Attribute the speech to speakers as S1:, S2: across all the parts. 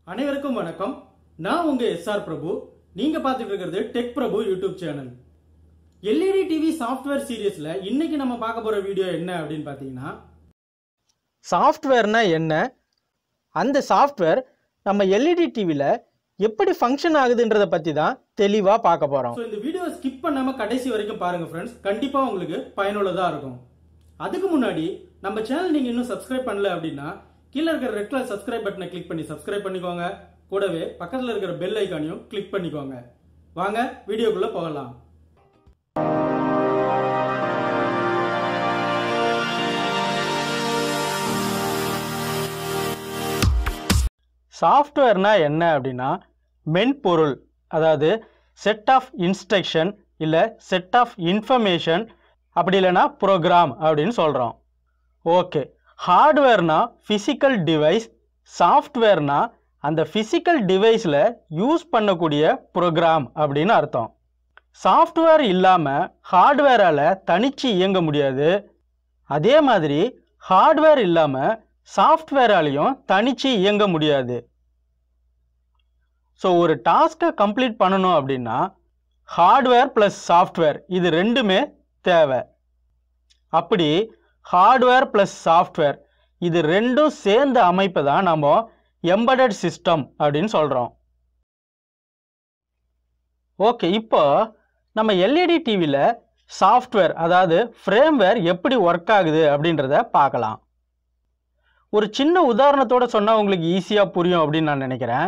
S1: அனைவருக்கும் வணக்கம் நான் உங்க எஸ்ஆர் பிரபு நீங்க பார்த்துட்டு இருக்கிறது tech Prabhu YouTube channel LED TV software சீரியஸ்ல இன்னைக்கு நம்ம பார்க்க போற வீடியோ என்ன அப்படின்னு பாத்தீங்கன்னா
S2: சாஃப்ட்வேர்னா என்ன அந்த சாஃப்ட்வேர் நம்ம எல்இடி டிவியில் எப்படி ஃபங்க்ஷன் ஆகுதுன்றத பற்றி தான் தெளிவாக பார்க்க போகிறோம்
S1: ஸோ இந்த வீடியோ ஸ்கிப் பண்ணாம கடைசி வரைக்கும் பாருங்க ஃப்ரெண்ட்ஸ் கண்டிப்பா உங்களுக்கு பயனுள்ளதா இருக்கும் அதுக்கு முன்னாடி நம்ம சேனல் நீங்க இன்னும் சப்ஸ்கிரைப் பண்ணல அப்படின்னா கீழே இருக்கிற ரெட் கலர் சப்ஸ்கிரைப் பட்டனை கிளிக் பண்ணி சப்ஸ்கிரைப் பண்ணிக்கோங்க கூடவே பக்கத்துல இருக்கிற பெல் ஐக்கானையும் கிளிக் பண்ணிக்கோங்க வாங்க வீடியோக்குள்ள போகலாம்
S2: சாஃப்ட்வேர்னா என்ன அப்படின்னா மென்பொருள் அதாவது செட் ஆஃப் இன்ஸ்ட்ரக்ஷன் இல்லை செட் ஆஃப் இன்ஃபர்மேஷன் அப்படி இல்லைன்னா ப்ரோக்ராம் அப்படின்னு சொல்கிறோம் ஓகே ஹார்ட்வேர்னா ஃபிசிக்கல் டிவைஸ் சாஃப்ட்வேர்னா அந்த ஃபிசிக்கல் டிவைஸில் யூஸ் பண்ணக்கூடிய ப்ரோக்ராம் அப்படின்னு அர்த்தம் சாஃப்ட்வேர் இல்லாமல் ஹார்ட்வேரால் தனிச்சு இயங்க முடியாது அதே மாதிரி ஹார்ட்வேர் இல்லாமல் சாஃப்ட்வேராலையும் தனிச்சு இயங்க முடியாது ஸோ ஒரு டாஸ்க்கை கம்ப்ளீட் பண்ணணும் அப்படின்னா ஹார்ட்வேர் ப்ளஸ் சாஃப்ட்வேர் இது ரெண்டுமே தேவை அப்படி ஹார்ட்வேர் ப்ளஸ் சாஃப்ட்வேர் இது ரெண்டும் சேர்ந்த அமைப்பை தான் நம்ம எம்படட் சிஸ்டம் அப்படின்னு சொல்கிறோம் ஓகே இப்போ நம்ம எல்இடி டிவியில் சாஃப்ட்வேர் அதாவது ஃப்ரேம்வேர் எப்படி ஒர்க் ஆகுது அப்படின்றத பார்க்கலாம் ஒரு சின்ன உதாரணத்தோட சொன்னால் உங்களுக்கு ஈஸியாக புரியும் அப்படின்னு நான் நினைக்கிறேன்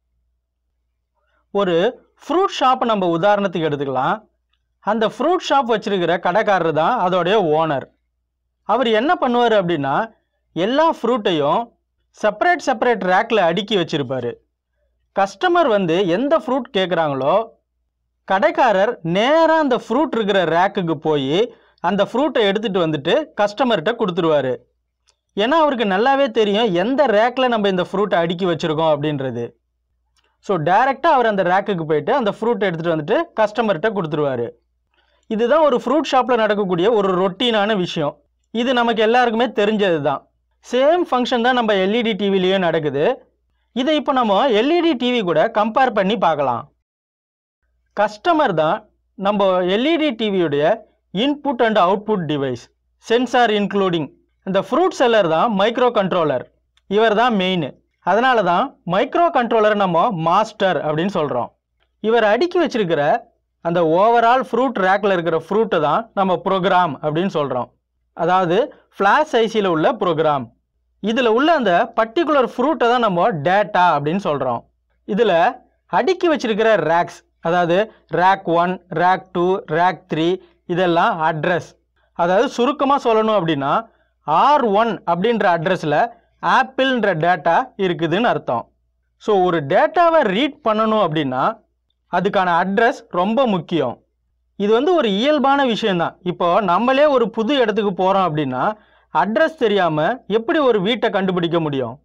S2: ஒரு ஃப்ரூட் ஷாப்பை நம்ம உதாரணத்துக்கு எடுத்துக்கலாம் அந்த ஃப்ரூட் ஷாப் வச்சிருக்கிற கடைக்காரர் தான் அதோடைய ஓனர் அவர் என்ன பண்ணுவார் அப்படின்னா எல்லா ஃப்ரூட்டையும் செப்பரேட் செப்பரேட் ரேக்கில் அடுக்கி வச்சிருப்பாரு கஸ்டமர் வந்து எந்த ஃப்ரூட் கேட்குறாங்களோ கடைக்காரர் நேராக அந்த ஃப்ரூட் இருக்கிற ரேக்குக்கு போய் அந்த ஃப்ரூட்டை எடுத்துகிட்டு வந்துட்டு கஸ்டமர்கிட்ட கொடுத்துருவாரு ஏன்னா அவருக்கு நல்லாவே தெரியும் எந்த ரேக்கில் நம்ம இந்த ஃப்ரூட்டை அடுக்கி வச்சுருக்கோம் அப்படின்றது ஸோ டைரெக்டாக அவர் அந்த ரேக்குக்கு போயிட்டு அந்த ஃப்ரூட்டை எடுத்துகிட்டு வந்துட்டு கஸ்டமர்கிட்ட கொடுத்துருவாரு இதுதான் ஒரு ஃப்ரூட் ஷாப்பில் நடக்கக்கூடிய ஒரு ரொட்டீனான விஷயம் இது நமக்கு எல்லாருக்குமே தெரிஞ்சது தான் சேம் ஃபங்க்ஷன் தான் நம்ம எல்இடி டிவிலையும் நடக்குது இதை இப்போ நம்ம எல்இடி டிவி கூட கம்பேர் பண்ணி பார்க்கலாம் கஸ்டமர் தான் நம்ம எல்இடி டிவியுடைய input and output device sensor including இந்த ஃப்ரூட் செல்லர் தான் மைக்ரோ கண்ட்ரோலர் இவர் தான் மெயின் அதனால தான் மைக்ரோ கண்ட்ரோலர் நம்ம மாஸ்டர் அப்படின்னு சொல்கிறோம் இவர் அடுக்கி வச்சிருக்கிற அந்த ஓவரால் ஃப்ரூட் ரேக்கில் இருக்கிற ஃப்ரூட்டை தான் நம்ம ப்ரோக்ராம் அப்படின்னு சொல்கிறோம் அதாவது ஃப்ளாஷ் ஐசியில் உள்ள ப்ரோக்ராம் இதில் உள்ள அந்த பர்டிகுலர் ஃப்ரூட்டை தான் நம்ம டேட்டா அப்படின்னு சொல்கிறோம் இதில் அடுக்கி வச்சிருக்கிற ரேக்ஸ் அதாவது rack one rack two rack three இதெல்லாம் அட்ரஸ் அதாவது சுருக்கமாக சொல்லணும் அப்படின்னா ஆர் ஒன் அப்படின்ற அட்ரஸில் ஆப்பிள்ன்ற டேட்டா இருக்குதுன்னு அர்த்தம் ஸோ ஒரு டேட்டாவை ரீட் பண்ணணும் அப்படின்னா அதுக்கான அட்ரஸ் ரொம்ப முக்கியம் இது வந்து ஒரு இயல்பான விஷயம்தான் இப்போ நம்மளே ஒரு புது இடத்துக்கு போகிறோம் அப்படின்னா அட்ரஸ் தெரியாமல் எப்படி ஒரு வீட்டை கண்டுபிடிக்க முடியும்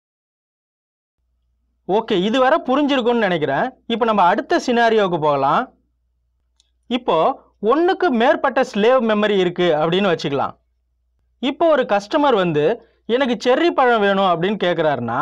S2: ஓகே இது வரை புரிஞ்சிருக்கும்னு நினைக்கிறேன் இப்போ நம்ம அடுத்த சினாரியோவுக்கு போகலாம் இப்போ ஒன்றுக்கு மேற்பட்ட ஸ்லேவ் மெமரி இருக்குது அப்படின்னு வச்சுக்கலாம் இப்போ ஒரு கஸ்டமர் வந்து எனக்கு செர்ரி பழம் வேணும் அப்படின்னு கேட்குறாருன்னா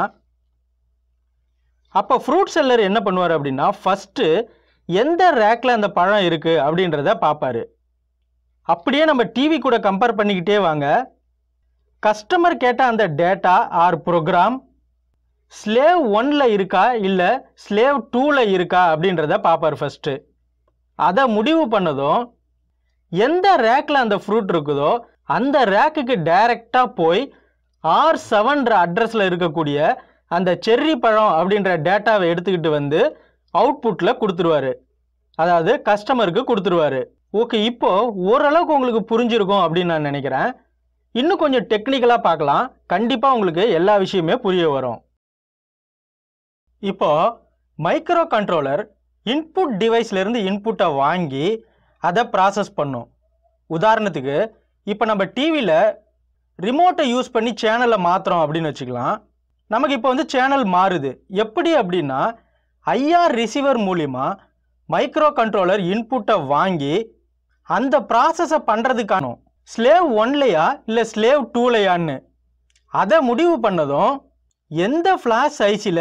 S2: அப்போ ஃப்ரூட் செல்லர் என்ன பண்ணுவார் அப்படின்னா ஃபஸ்ட்டு எந்த ரேக்கில் அந்த பழம் இருக்குது அப்படின்றத பார்ப்பாரு அப்படியே நம்ம டிவி கூட கம்பேர் பண்ணிக்கிட்டே வாங்க கஸ்டமர் கேட்ட அந்த டேட்டா ஆர் ப்ரோக்ராம் ஸ்லேவ் ஒன்ல இருக்கா இல்லை ஸ்லேவ் டூவில் இருக்கா அப்படின்றத பார்ப்பார் ஃபஸ்ட்டு அதை முடிவு பண்ணதும் எந்த ரேக்கில் அந்த ஃப்ரூட் இருக்குதோ அந்த ரேக்குக்கு டைரெக்டாக போய் ஆர் செவன்ற அட்ரஸில் இருக்கக்கூடிய அந்த செர்ரி பழம் அப்படின்ற டேட்டாவை எடுத்துக்கிட்டு வந்து அவுட்புட்டில் கொடுத்துருவாரு அதாவது கஸ்டமருக்கு கொடுத்துருவாரு ஓகே இப்போ ஓரளவுக்கு உங்களுக்கு புரிஞ்சிருக்கும் அப்படின்னு நான் நினைக்கிறேன் இன்னும் கொஞ்சம் டெக்னிக்கலாக பார்க்கலாம் கண்டிப்பாக உங்களுக்கு எல்லா விஷயமே புரிய வரும் இப்போ மைக்ரோ கண்ட்ரோலர் இன்புட் டிவைஸ்லேருந்து இன்புட்டை வாங்கி அதை ப்ராசஸ் பண்ணும் உதாரணத்துக்கு இப்போ நம்ம டிவியில் ரிமோட்டை யூஸ் பண்ணி சேனலை மாற்றுறோம் அப்படின்னு வச்சுக்கலாம் நமக்கு இப்போ வந்து சேனல் மாறுது எப்படி அப்படின்னா ஐஆர் ரிசீவர் மூலிமா மைக்ரோ கண்ட்ரோலர் இன்புட்டை வாங்கி அந்த ப்ராசஸை பண்ணுறதுக்கான ஸ்லேவ் ஒன்லையா இல்லை ஸ்லேவ் டூலையான்னு அதை முடிவு பண்ணதும் எந்த ஃப்ளாஷ் ஐசியில்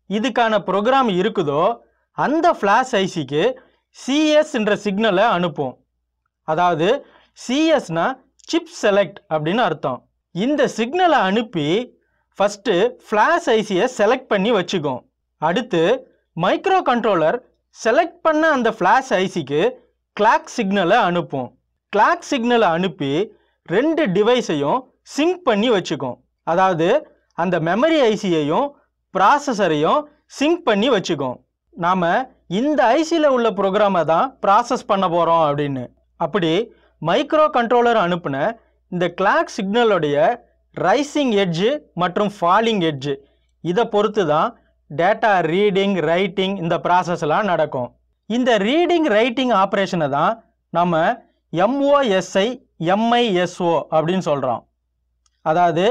S2: இதுக்கான ப்ரோக்ராம் இருக்குதோ அந்த ஃப்ளாஷ் ஐசிக்கு சிஎஸ் என்ற சிக்னலை அனுப்பும் அதாவது சிஎஸ்னா சிப் செலக்ட் அப்படின்னு அர்த்தம் இந்த சிக்னலை அனுப்பி ஃபஸ்ட்டு ஃப்ளாஷ் ஐசியை செலக்ட் பண்ணி வச்சுக்கும் அடுத்து மைக்ரோ கண்ட்ரோலர் செலக்ட் பண்ண அந்த ஃப்ளாஷ் ஐசிக்கு கிளாக் சிக்னலை அனுப்பும் கிளாக் சிக்னலை அனுப்பி ரெண்டு டிவைஸையும் சிங்க் பண்ணி வச்சுக்கும் அதாவது அந்த மெமரி ஐசியையும் ப்ராசஸரையும் சிங்க் பண்ணி வச்சுக்கும் நாம் இந்த ஐசியில் உள்ள ப்ரோக்ராமை தான் ப்ராசஸ் பண்ண போகிறோம் அப்படின்னு அப்படி மைக்ரோ கண்ட்ரோலர் அனுப்பின இந்த கிளாக் சிக்னலுடைய ரைசிங் எட்ஜு மற்றும் ஃபாலிங் எட்ஜு இதை பொறுத்து தான் டேட்டா ரீடிங் ரைட்டிங் இந்த ப்ராசஸ்லாம் நடக்கும் இந்த ரீடிங் ரைட்டிங் ஆப்ரேஷனை தான் நம்ம எம்ஓஎஸ்ஐ எம்ஐஎஸ்ஓ அப்படின்னு சொல்கிறோம் அதாவது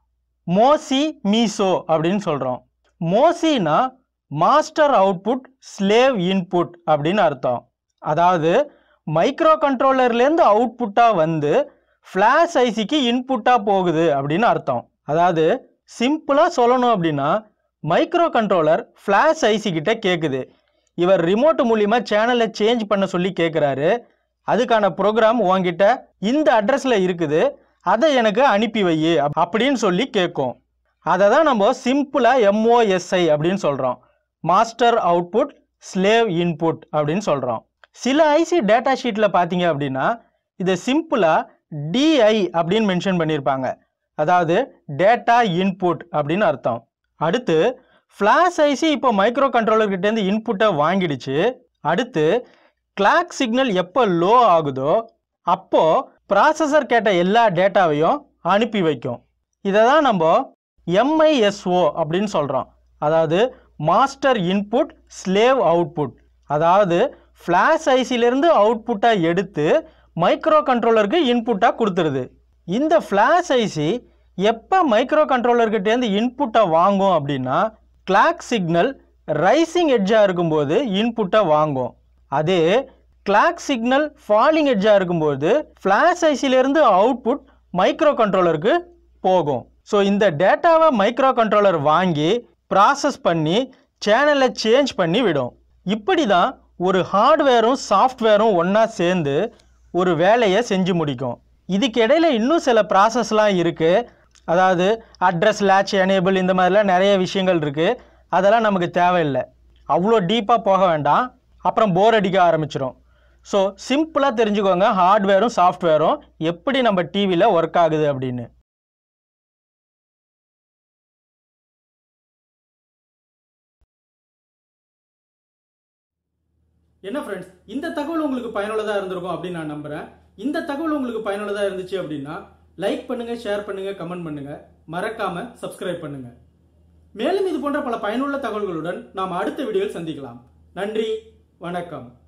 S2: மோசி மீசோ அப்படின்னு சொல்கிறோம் மோசினா மாஸ்டர் அவுட்புட் ஸ்லேவ் இன்புட் அப்படின்னு அர்த்தம் அதாவது மைக்ரோ கண்ட்ரோலர்லேருந்து அவுட்புட்டாக வந்து ஃப்ளாஷ் ஐசிக்கு இன்புட்டாக போகுது அப்படின்னு அர்த்தம் அதாவது சிம்பிளாக சொல்லணும் அப்படின்னா மைக்ரோ கண்ட்ரோலர் ஃப்ளாஷ் ஐசி கிட்ட கேட்குது இவர் ரிமோட் மூலிமா சேனலை சேஞ்ச் பண்ண சொல்லி கேட்குறாரு அதுக்கான ப்ரோக்ராம் உங்ககிட்ட இந்த அட்ரஸில் இருக்குது அதை எனக்கு அனுப்பி வை அப்- அப்படின்னு சொல்லி கேட்கும் அதை தான் நம்ம சிம்பிளாக எம்ஓஎஸ்ஐ அப்படின்னு சொல்கிறோம் மாஸ்டர் அவுட்புட் ஸ்லேவ் இன்புட் அப்படின்னு சொல்கிறோம் சில ஐசி டேட்டா ஷீட்டில் பார்த்தீங்க அப்படின்னா இதை சிம்பிளாக டிஐ அப்படின்னு மென்ஷன் பண்ணியிருப்பாங்க அதாவது டேட்டா இன்புட் அப்படின்னு அர்த்தம் அடுத்து ஃப்ளாஷ் ஐசி இப்போ மைக்ரோ கண்ட்ரோலர்கிட்டேருந்து இன்புட்டை வாங்கிடுச்சு அடுத்து கிளாக் சிக்னல் எப்போ லோ ஆகுதோ அப்போ ப்ராசஸர் கேட்ட எல்லா டேட்டாவையும் அனுப்பி வைக்கும் இதை தான் நம்ம எம்ஐஎஸ்ஓ அப்படின்னு சொல்கிறோம் அதாவது மாஸ்டர் இன்புட் ஸ்லேவ் அவுட்புட் அதாவது ஃப்ளாஷ் ஐசிலேருந்து அவுட்புட்டாக எடுத்து மைக்ரோ கண்ட்ரோலருக்கு இன்புட்டாக கொடுத்துருது இந்த ஃப்ளாஷ் ஐசி எப்போ மைக்ரோ கண்ட்ரோலர்கிட்டேருந்து இன்புட்டை வாங்கும் அப்படின்னா கிளாக் சிக்னல் ரைசிங் எட்ஜாக இருக்கும்போது இன்புட்டை வாங்கும் அதே கிளாக் சிக்னல் ஃபாலிங் எட்ஜாக இருக்கும்போது ஃப்ளாஷ் ஐசிலேருந்து அவுட்புட் மைக்ரோ கண்ட்ரோலருக்கு போகும் ஸோ இந்த டேட்டாவை மைக்ரோ கண்ட்ரோலர் வாங்கி ப்ராசஸ் பண்ணி சேனலை சேஞ்ச் பண்ணி விடும் இப்படி தான் ஒரு ஹார்ட்வேரும் சாஃப்ட்வேரும் ஒன்றா சேர்ந்து ஒரு வேலையை செஞ்சு முடிக்கும் இதுக்கு இடையில இன்னும் சில ப்ராசஸ்லாம் இருக்குது அதாவது அட்ரஸ் லேட்ச் எனேபிள் இந்த மாதிரிலாம் நிறைய விஷயங்கள் இருக்குது அதெல்லாம் நமக்கு தேவையில்லை அவ்வளோ டீப்பாக போக வேண்டாம் அப்புறம் போர் அடிக்க ஆரம்பிச்சிடும் ஸோ சிம்பிளாக தெரிஞ்சுக்கோங்க ஹார்ட்வேரும் சாஃப்ட்வேரும் எப்படி நம்ம டிவியில் ஒர்க் ஆகுது அப்படின்னு
S1: என்ன ஃப்ரெண்ட்ஸ் இந்த தகவல் உங்களுக்கு பயனுள்ளதா இருந்திருக்கும் அப்படின்னு நான் நம்புறேன் இந்த தகவல் உங்களுக்கு பயனுள்ளதா இருந்துச்சு அப்படின்னா லைக் பண்ணுங்க ஷேர் பண்ணுங்க கமெண்ட் பண்ணுங்க மறக்காம சப்ஸ்கிரைப் பண்ணுங்க மேலும் இது போன்ற பல பயனுள்ள தகவல்களுடன் நாம் அடுத்த வீடியோவில் சந்திக்கலாம் நன்றி வணக்கம்